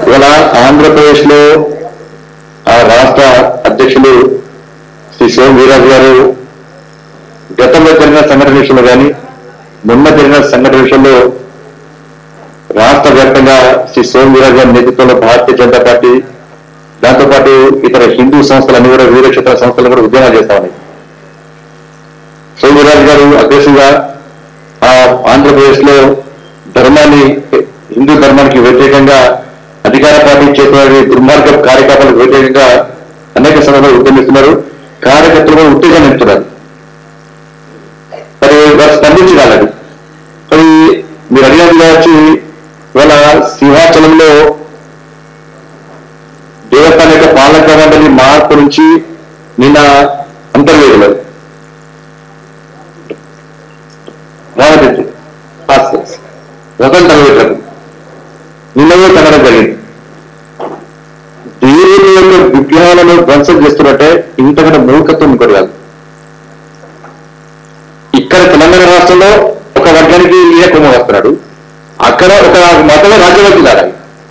ఇవాళ ఆంధ్రప్రదేశ్ లో ఆ రాష్ట్ర అధ్యక్షులు శ్రీ సోమ వీరాజు గారు గతంలో జరిగిన సంఘటన విషయంలో కానీ మొన్న జరిగిన సంఘటన విషయంలో రాష్ట్ర వ్యాప్తంగా శ్రీ సోమ వీరాజు గారి నేతృత్వంలో భారతీయ జనతా పార్టీ దాంతోపాటు ఇతర హిందూ సంస్థలన్నీ కూడా వివిధ క్షేత్ర సంస్థలు కూడా ఉద్యమాలు చేస్తా ఉన్నాయి సోమవీరాజు గారు అధ్యక్షులుగా ఆ ఆంధ్రప్రదేశ్ లో ధర్మాన్ని హిందూ ధర్మానికి వ్యతిరేకంగా అధికార పార్టీ చేస్తున్న దుర్మార్గ కార్యకలాపాలకు వ్యతిరేకంగా అనేక సందర్భాలు ఉద్యమిస్తున్నారు కార్యకర్తలు కూడా ఉత్తేజం ఇస్తున్నారు మరి వారు స్పందించి రాలేదు మరి మీరు అడిగినట్టుగా వచ్చి ఇవాళ సింహాచలంలో దేవస్థానం యొక్క పాలక మండలి మార్పు నుంచి నిన్న అంతర్వేదిలో రామరెడ్డి పాస్టర్స్ రథం తగబెట్టారు నిన్నవే తగడం జరిగింది దేవుని యొక్క విగ్రహాలను ధ్వంసం చేస్తున్నట్టే ఇంతకన్నా మూర్ఖత్వం ఇంకోటి కాదు ఇక్కడ తెలంగాణ రాష్ట్రంలో ఒక వర్గానికి ఈయన కొమ్మ వస్తున్నాడు అక్కడ ఒక మతమే రాజ్యవర్తి కాదు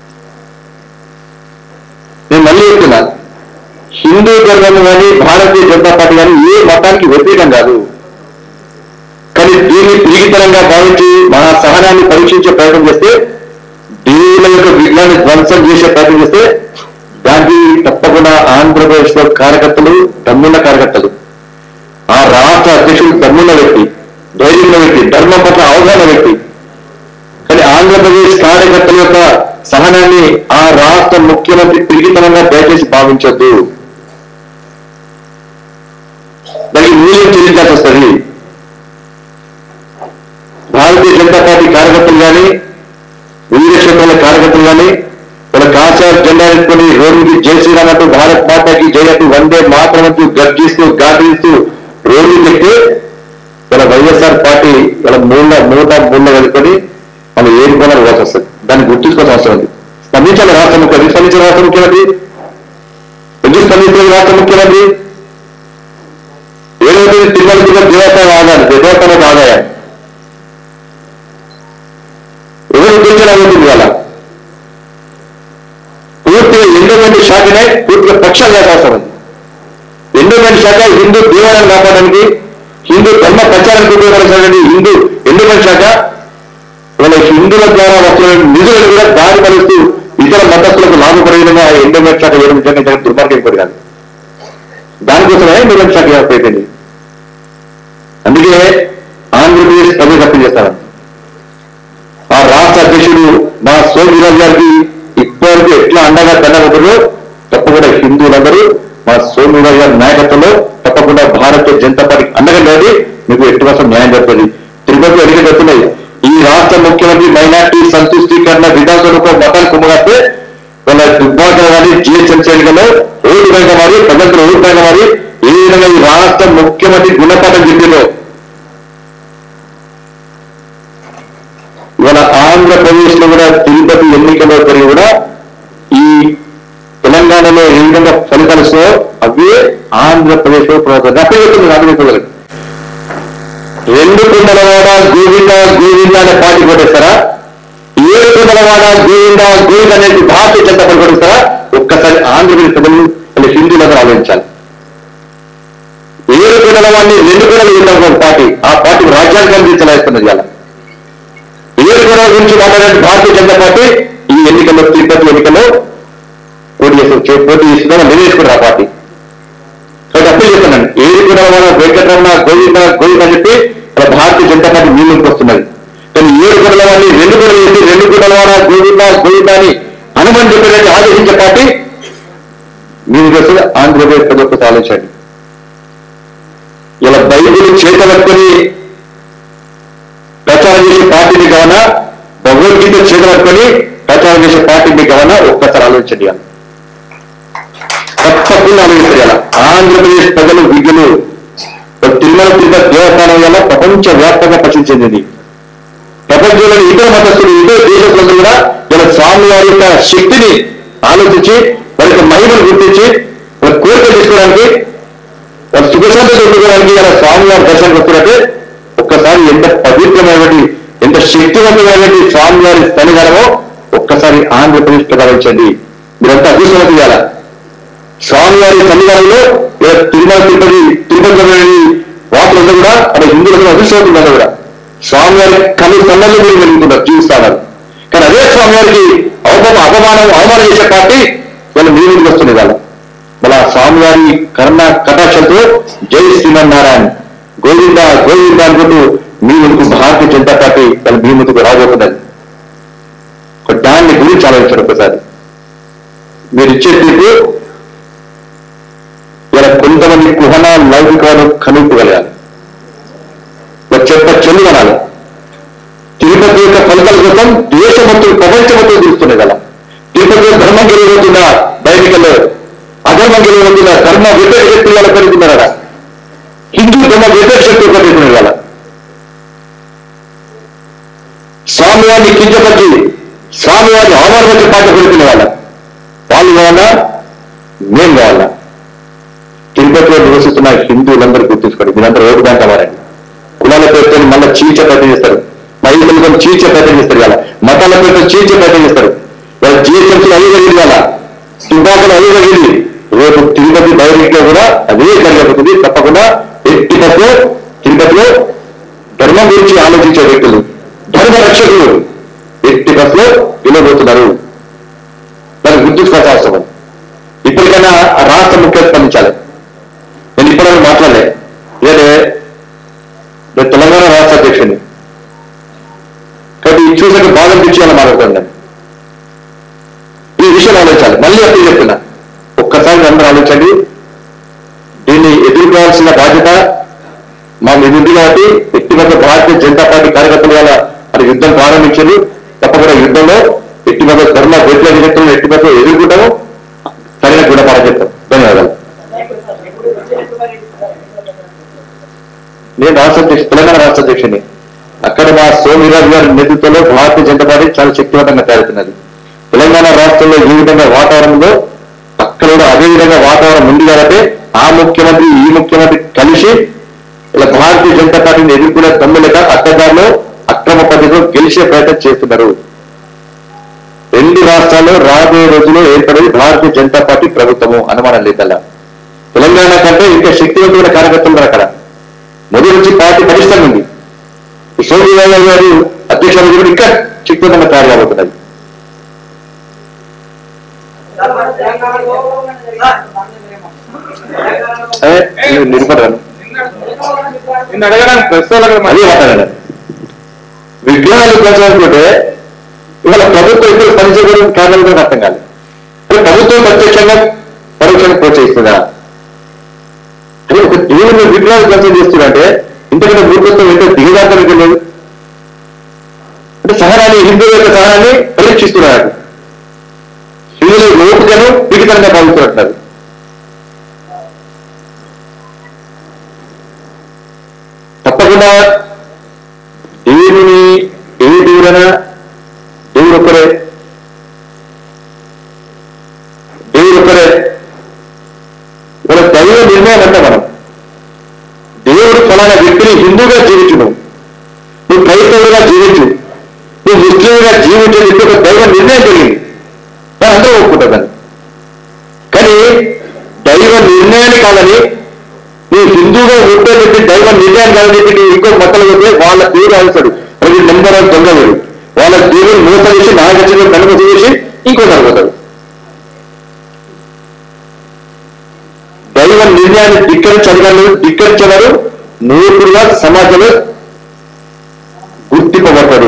నేను మళ్ళీ చెప్తున్నా హిందూ ధర్మం కానీ భారతీయ జనతా పార్టీ కానీ ఏ మతానికి వ్యతిరేకం కాదు కానీ దీన్ని పిరిగితనంగా భావించి మన సహనాన్ని పరీక్షించే ప్రయత్నం చేస్తే దేవుల యొక్క విఘ్నాన్ని ధ్వంసం చేసే ప్రయత్నం చేస్తే దానికి తప్పకుండా ఆంధ్రప్రదేశ్ లో కార్యకర్తలు దమ్మున్న కార్యకర్తలు ఆ రాష్ట్ర అధ్యక్షుడు దమ్మున్న వ్యక్తి ధైర్యంలో వ్యక్తి ధర్మం పట్ల అవగాహన వ్యక్తి కానీ ఆంధ్రప్రదేశ్ కార్యకర్తల యొక్క సహనాన్ని ఆ రాష్ట్ర ముఖ్యమంత్రి పిరిగితనంగా దయచేసి భావించొద్దు దానికి మూల్యం చెల్లించాల్సి వస్తుంది భారతీయ జనతా పార్టీ కార్యకర్తలు కానీ వివిధ క్షేత్రాల కార్యకర్తలు కానీ వాళ్ళ కాషాయ జెండా ఎత్తుకొని రోడ్డుకి జై శ్రీరామ్ అంటూ భారత్ మాతాకి జై అంటూ వందే మాత్రమంటూ గర్జిస్తూ గాటిస్తూ రోడ్డు ఎక్కి ఇలా వైఎస్ఆర్ పార్టీ ఇలా మూల మూట మూల వెళ్తుకొని మనం ఏడుకోవాలని పోవాల్సి వస్తుంది దాన్ని గుర్తుంచుకోవాల్సిన అవసరం ఉంది స్పందించాలి రాష్ట్ర ముఖ్యమంత్రి స్పందించిన రాష్ట్ర ముఖ్యమంత్రి ఎందుకు స్పందించిన రాష్ట్ర ముఖ్యమంత్రి ఏదైతే తిరుమల తిరుమల దేవస్థానం ఆదాయం దేవస్థానం ఆదాయం ఎవరు గురించడానికి ఇవాళ పూర్తిగా ఎండోమెంట్ శాఖనే పూర్తిగా పక్షాలు చేస్తాం ఎండోమెంట్ శాఖ హిందూ దేవాలయాన్ని కాపాడడానికి హిందూ ధర్మ ప్రచారానికి ఉపయోగపడాల్సిన హిందూ ఎండోమెంట్ శాఖ వాళ్ళ హిందువుల ద్వారా వస్తున్న నిధులను కూడా దారి మలుస్తూ ఇతర మతస్థులకు లాభపడే విధంగా ఆ ఎండోమెంట్ శాఖ వేయడం నిజంగా నిజంగా దుర్మార్గం కూడా కాదు దానికోసమే ఎండోమెంట్ శాఖ అయిపోయింది అందుకే ఆంధ్రప్రదేశ్ ప్రజలు తప్పు చేస్తారు ఆ రాష్ట్ర అధ్యక్షుడు మా సోమవీరాజు గారికి ఇప్పటివరకు ఎట్లా అండగా దండగొట్టారో తప్పకుండా హిందువులందరూ మా సోమవీరాజు గారి నాయకత్వంలో తప్పకుండా భారతీయ జనతా పార్టీ అండగా లేదు మీకు ఎట్టి వర్షం న్యాయం జరుగుతుంది తిరుపతి అడిగి జరుగుతున్నాయి ఈ రాష్ట్ర ముఖ్యమంత్రి మైనార్టీ సంతుష్టీకరణ విధానంలో మతాన్ని కుమ్మగాస్తే వాళ్ళ దుర్భాగ్యం కానీ జిహెచ్ఎంసీ ఎన్నికల్లో ఓటు కనుక మారి ప్రజలకు ఓటు కనుక మారి ఏ విధంగా ఈ రాష్ట్ర ముఖ్యమంత్రి గుణపాఠం చెప్పిందో ఇవాళ ఆంధ్రప్రదేశ్ లో కూడా తిరుపతి ఎన్నికల్లో జరిగి కూడా ఈ తెలంగాణలో ఏ విధంగా ఫలితాలు వస్తాయో అవే ఆంధ్రప్రదేశ్ లో ప్రభుత్వం అక్కడ చెప్తుంది ఆంధ్రప్రదేశ్ రెండు కుండలవాడ గోవింద గోవింద అనే పార్టీ కొట్టేస్తారా ఏడు కుండలవాడ గోవింద గోవింద అనేది భారతీయ జనతా పార్టీ కొట్టేస్తారా ఒక్కసారి ఆంధ్రప్రదేశ్ ప్రజలు అంటే హిందువులందరూ ఆలోచించాలి ఏడు కుండలవాడిని రెండు కుండలు ఉండాలి ఒక పార్టీ ఆ పార్టీ రాజ్యానికి అందించలేస్తున్నది ఇలా ఏడు కుండల గురించి మాట్లాడే భారతీయ జనతా పార్టీ ఈ ఎన్నికల్లో తిరుపతి ఎన్నికల్లో పోటీ చేస్తూ పోటీ చేస్తుందని నిర్ణయించుకున్నారు ఆ పార్టీ కాబట్టి అప్పీల్ చేస్తున్నాను ఏది కూడా మన వెంకటరమణ గోవింద గోవింద అని చెప్పి మన భారతీయ జనతా పార్టీ మీ ముందుకు వస్తున్నది కానీ ఏడు గుడల వాడిని రెండు గుడలు వేసి రెండు గుడల వాడ గోవింద గోవింద అని హనుమాన్ చెప్పినట్టు ఆదేశించే పార్టీ మీరు వస్తుంది ఆంధ్రప్రదేశ్ ప్రజలకు ఆలోచించండి ఇలా బైబిల్ చేత పట్టుకొని ప్రచారం చేసే పార్టీని కావనా భగవద్గీత చేత పట్టుకొని ప్రచారం చేసే పార్టీని కావనా ఒక్కసారి ఆలోచించండి ఇవాళ. తప్పకుండా ఆలోచించాలి ఆంధ్రప్రదేశ్ ప్రజలు విద్యలు తిరుమల తిరుపతి దేవస్థానం వల్ల ప్రపంచ వ్యాప్తంగా ప్రసిద్ధి చెందింది ప్రపంచంలోని ఇతర మతస్థులు ఇతర దేశస్తులందరూ కూడా ఇలా స్వామి వారి యొక్క శక్తిని ఆలోచించి వారి యొక్క మహిమను గుర్తించి వారి కోరికలు తీసుకోవడానికి వారి సుఖశాంతి చెందుకోవడానికి ఇలా స్వామి వారి దర్శనానికి వస్తున్నట్టే ఒక్కసారి ఎంత పవిత్రమైనటువంటి ఎంత శక్తివంతమైనటువంటి స్వామి వారి సన్నిధానమో ఒక్కసారి ఆంధ్రప్రదేశ్ ప్రధానించండి మీరంతా అదృష్టం చేయాల స్వామివారి సన్నిధానంలో ఇలా తిరుమల తిరుపతి తిరుపతి వాసులంతా కూడా అక్కడ హిందువులకు అదృష్టం కూడా స్వామివారి కళ్ళు సన్నలు మీరు వెలుగుతున్నారు జీవిస్తారు కానీ అదే స్వామివారికి అవమానం అపమానం అవమానం చేసే పార్టీ వాళ్ళు మీ ముందుకు వస్తుంది వాళ్ళ మళ్ళా స్వామివారి కరుణ కటాక్షంతో జై శ్రీమన్నారాయణ గోవింద గోవింద అనుకుంటూ మీ ముందుకు భారతీయ జనతా పార్టీ వాళ్ళు మీ ముందుకు రాబోతున్నది ఒక దాన్ని గురించి ఆలోచించారు ఒకసారి మీరు ఇచ్చే తీర్పు ఇలా కొంతమంది కుహన లౌకికాలు కనుక్కోగలగాలి ఒక చెత్త చెల్లు కనాలి తిరుపతి యొక్క ఫలితాల కోసం దేశం మొత్తం ప్రపంచం మొత్తం చూస్తున్నాయి కదా తిరుపతి ధర్మం గెలవబోతుందా బయటికల్లో అధర్మం గెలవబోతుందా ధర్మ వ్యతిరేక శక్తి వాళ్ళ పెరుగుతున్నారా హిందూ ధర్మ వ్యతిరేక శక్తి పెరుగుతున్నారు కదా స్వామివారిని కించపరిచి స్వామివారిని అవమానపరిచే పాట పెడుతున్న వాళ్ళ వాళ్ళు కావాలా మేం కావాలా తిరుపతిలో నివసిస్తున్న హిందువులందరూ గుర్తుంచుకోండి మీరందరూ ఓటు బ్యాంక్ అవ్వాలండి కులాల పేరుతో మళ్ళీ చీల్చే ప్రయత్నం చేస్తారు మహిళలతో చీల్చే ప్రయత్నం చేస్తారు ఇలా మతాల పేరుతో చీల్చే ప్రయత్నం చేస్తారు వాళ్ళ జిహెచ్ఎంసీ అదే జరిగింది వాళ్ళ సింహాసనం అదే జరిగింది రేపు తిరుపతి డైరెక్ట్ లో కూడా అదే జరగబోతుంది తప్పకుండా ఎట్టి పట్ల తిరుపతిలో ధర్మం గురించి ఆలోచించే వ్యక్తులు ధర్మ రక్షకులు ఎట్టి బస్సులో గెలవబోతున్నారు దాన్ని గుర్తుంచుకోవాల్సిన అవసరం ఉంది. ఇప్పటికైనా ఆ రాష్ట్ర ముఖ్యమంత్రి స్పందించాలి నేను ఇప్పటివరకు మాట్లాడలే ఏదే నేను తెలంగాణ రాష్ట్ర అధ్యక్షుడిని కాబట్టి ఇది చూసాక బాగా అనిపించాలని మాట్లాడుతాను నేను ఈ విషయం ఆలోచించాలి మళ్ళీ అప్పుడు చెప్తున్నా ఒక్కసారి అందరూ ఆలోచించండి దీన్ని ఎదుర్కోవాల్సిన బాధ్యత మా మీద ఉంది కాబట్టి వ్యక్తిగత భారతీయ జనతా పార్టీ కార్యకర్తల వల్ల అది యుద్ధం ప్రారంభించారు తప్పకుండా యుద్ధంలో వ్యక్తిగత ధర్మ వ్యతిరేక శక్తులను వ్యక్తిగత ఎదుర్కొంటాము సరైన గుణపాఠం చెప్తాం ధన్యవాదాలు నేను రాష్ట్ర అధ్యక్షుడు తెలంగాణ రాష్ట్ర అధ్యక్షుడిని అక్కడ మా సోమిరాజు గారి నేతృత్వంలో భారతీయ జనతా పార్టీ చాలా శక్తివంతంగా తయారుతున్నది తెలంగాణ రాష్ట్రంలో ఈ విధంగా వాతావరణంలో అక్కడ కూడా అదే విధంగా వాతావరణం ఉంది కాబట్టి ఆ ముఖ్యమంత్రి ఈ ముఖ్యమంత్రి కలిసి ఇలా భారతీయ జనతా పార్టీని ఎదుర్కొనే తమ్ములక అక్కదారిలో అక్రమ పద్ధతిలో గెలిచే ప్రయత్నం చేస్తున్నారు రెండు రాష్ట్రాల్లో రాబోయే రోజుల్లో ఏర్పడేది భారతీయ జనతా పార్టీ ప్రభుత్వము అనుమానం లేదల్లా తెలంగాణ కంటే ఇంకా శక్తివంతమైన కార్యకర్తలు ఉన్నారు అక్కడ మొదటి నుంచి పార్టీ పటిష్టంగా ఉంది ఈ సోనియా గాంధీ గారు అధ్యక్షులు కూడా ఇంకా శక్తివంతంగా తయారు కాబోతున్నది అదే నేను నిలబడ్డాను నిన్ను అడగడానికి ప్రెస్ వాళ్ళకి అదే మాట్లాడాను విజ్ఞానాలు పెంచాలనుకుంటే ఇవాళ ప్రభుత్వం ఇప్పుడు పనిచేయడం కారణం కూడా అర్థం కాదు అంటే ప్రభుత్వం ప్రత్యక్షంగా పరోక్షంగా ప్రోత్సహిస్తుందా అంటే ఒక దేవుని విగ్రహాలు కన్సల్ట్ చేస్తున్నారంటే ఇంతకంటే మూర్ఖత్వం ఎంతో దిగజాతలకు లేదు అంటే సహనాన్ని హిందువుల యొక్క సహనాన్ని పరీక్షిస్తున్నారు హిందువుల ఓపికను పిడితనంగా భావిస్తున్నట్టున్నారు తప్పకుండా దేవుని ఏ దేవుడైనా దేవుడు ఒక్కరే దేవుడు ఒక్కరే మన దైవ నిర్ణయం అంట మనం దేవుడు ఫలానా వ్యక్తిని హిందూగా జీవించును నువ్వు క్రైస్తవుడిగా జీవించు నువ్వు ముస్లింగా జీవించు అని చెప్పి ఒక దైవ నిర్ణయం జరిగింది దాని అందరూ ఒప్పుకుంటుందని కానీ దైవ నిర్ణయాన్ని కాదని నువ్వు హిందూగా ఉంటే చెప్పి దైవ నిర్ణయాన్ని కాదని చెప్పి నువ్వు ఇంకో మతలు పోతే వాళ్ళ దేవుడు ఆడుతాడు ప్రతి నెంబర్ ఆఫ్ దొంగ వీడు వాళ్ళ దేవుని మోసం చేసి నాగచ్చిన కనుక చేసి ఇంకో పోతాడు దైవ నిర్ణయాన్ని ధిక్కరించగలరు ధిక్కరించగలరు మూర్ఖుడుగా సమాజంలో గుర్తింపబడతాడు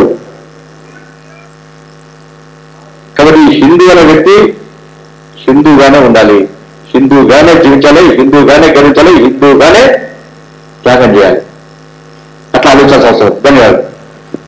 కాబట్టి ఈ హిందూ అనే వ్యక్తి హిందూగానే ఉండాలి హిందూగానే జీవించాలి హిందూగానే గర్వించాలి హిందూగానే త్యాగం చేయాలి అట్లా ఆలోచించాల్సిన అవసరం ధన్యవాదాలు